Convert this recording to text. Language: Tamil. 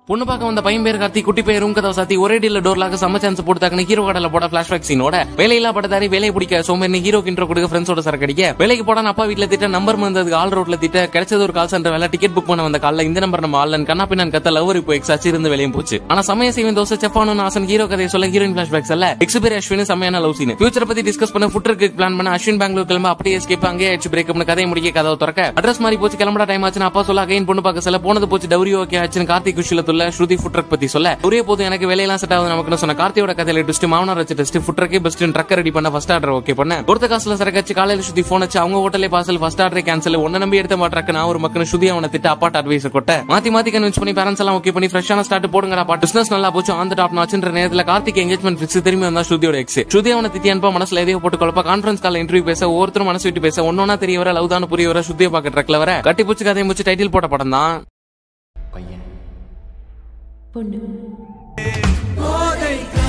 பொண்ணு பார்க்க வந்த பையன் பேர் கார்த்தி குட்டி பேர் ரூம் கதவை சாத்தி ஒரே டீல டோர்லாக செம்ம சான்ஸ் போட்டுதாக்கணும் ஹீரோ கடல போட பிளாஷ்பேக் சீனோட வேலையில்லா பட்டதாரி வேலையை பிடிக்க சோம்பேறி ஹீரோக்கு இன்ட்ரோ கொடுக்க ஃப்ரெண்ட்ஸோட சரக்கு அடிக்க வேலைக்கு போட அப்பா வீட்ல திட்ட நம்பர் வந்ததுக்கு ஆல் ரோட்ல திட்ட கிடைச்சது ஒரு கால் சென்டர் வேலை டிக்கெட் புக் பண்ண வந்த கால்ல இந்த நம்பர் நம்ம ஆன்லைன் கண்ணா பின்னான் கத்த லவர் இப்போ எக்ஸ் அச்சு இருந்து வெளியும் போச்சு ஆனா சமய செய்வன் தோசை செப்பானு ஆசன் ஹீரோ கதையை சொல்ல ஹீரோயின் பிளாஷ்பேக்ஸ் அல்ல எக்ஸ்பீரி அஸ்வின் செம்மையான லவ் சீன் ஃபியூச்சர் பத்தி டிஸ்கஸ் பண்ண ஃபுட்டருக்கு பிளான் பண்ண அஸ்வின் பெங்களூர் கிளம்ப அப்படியே எஸ்கேப் அங்கே ஆயிடுச்சு பிரேக்கப்னு கதையை முடிக்க கதவை திறக்க அட்ரஸ் மாதிரி போச்சு கிளம்புற டைம் ஆச்சுன்னு அப்பா சொல்ல அகைன் பொண்ணு பார்க்க சொல்ல போனது போச்சு டவுரி ஓகே ஆச்சுன்னு கார்த்திக் குஷில துள்ள ஸ்ருதி ஃபுட்ரக் பத்தி சொல்ல ஒரே போதும் எனக்கு வேலையெல்லாம் செட் ஆகுது நமக்கு சொன்ன கார்த்தியோட கதையில ட்விஸ்ட் மாமனார் வச்சு டெஸ்ட் ஃபுட்ரக்கே பெஸ்ட் ட்ரக் ரெடி பண்ண ஃபர்ஸ்ட் ஆர்டர் ஓகே பண்ண ஒருத்த காசுல சரக்காச்சு காலையில சுத்தி போன் வச்சு அவங்க ஹோட்டலே பார்சல் ஃபர்ஸ்ட் ஆர்டர் கேன்சல் ஒன்ன நம்பி எடுத்த மாட்டறக்கு நான் ஒரு மக்கள் சுதி அவனை திட்ட அப்பாட் அட்வைஸ் கொட்ட மாத்தி மாத்தி கன்வின்ஸ் பண்ணி பேரண்ட்ஸ் எல்லாம் ஓகே பண்ணி ஃப்ரெஷ்ஷான ஸ்டார்ட் போடுங்கடா பா பிசினஸ் நல்லா போச்சு ஆன் டாப் நாச்சுன்ற நேரத்துல கார்த்திக் எங்கேஜ்மெண்ட் ஃபிக்ஸ் திரும்பி வந்தா ஸ்ருதியோட எக்ஸ் ஸ்ருதி அவனை தித்தி அனுப்ப மனசுல எதையோ போட்டு குழப்ப கான்ஃபரன்ஸ் கால இன்டர்வியூ பேச ஒவ்வொருத்தரும் மனசு விட்டு பேச ஒன்னொன்னா தெரிய வர லவ் தான் புரிய வர சுத்திய பாக்க ட்ரக்ல வர கட்டி பூச்சி கதையை முடிச்சு டைட்டில் போட்ட படம் தான் பையன் பொண்ணு போதை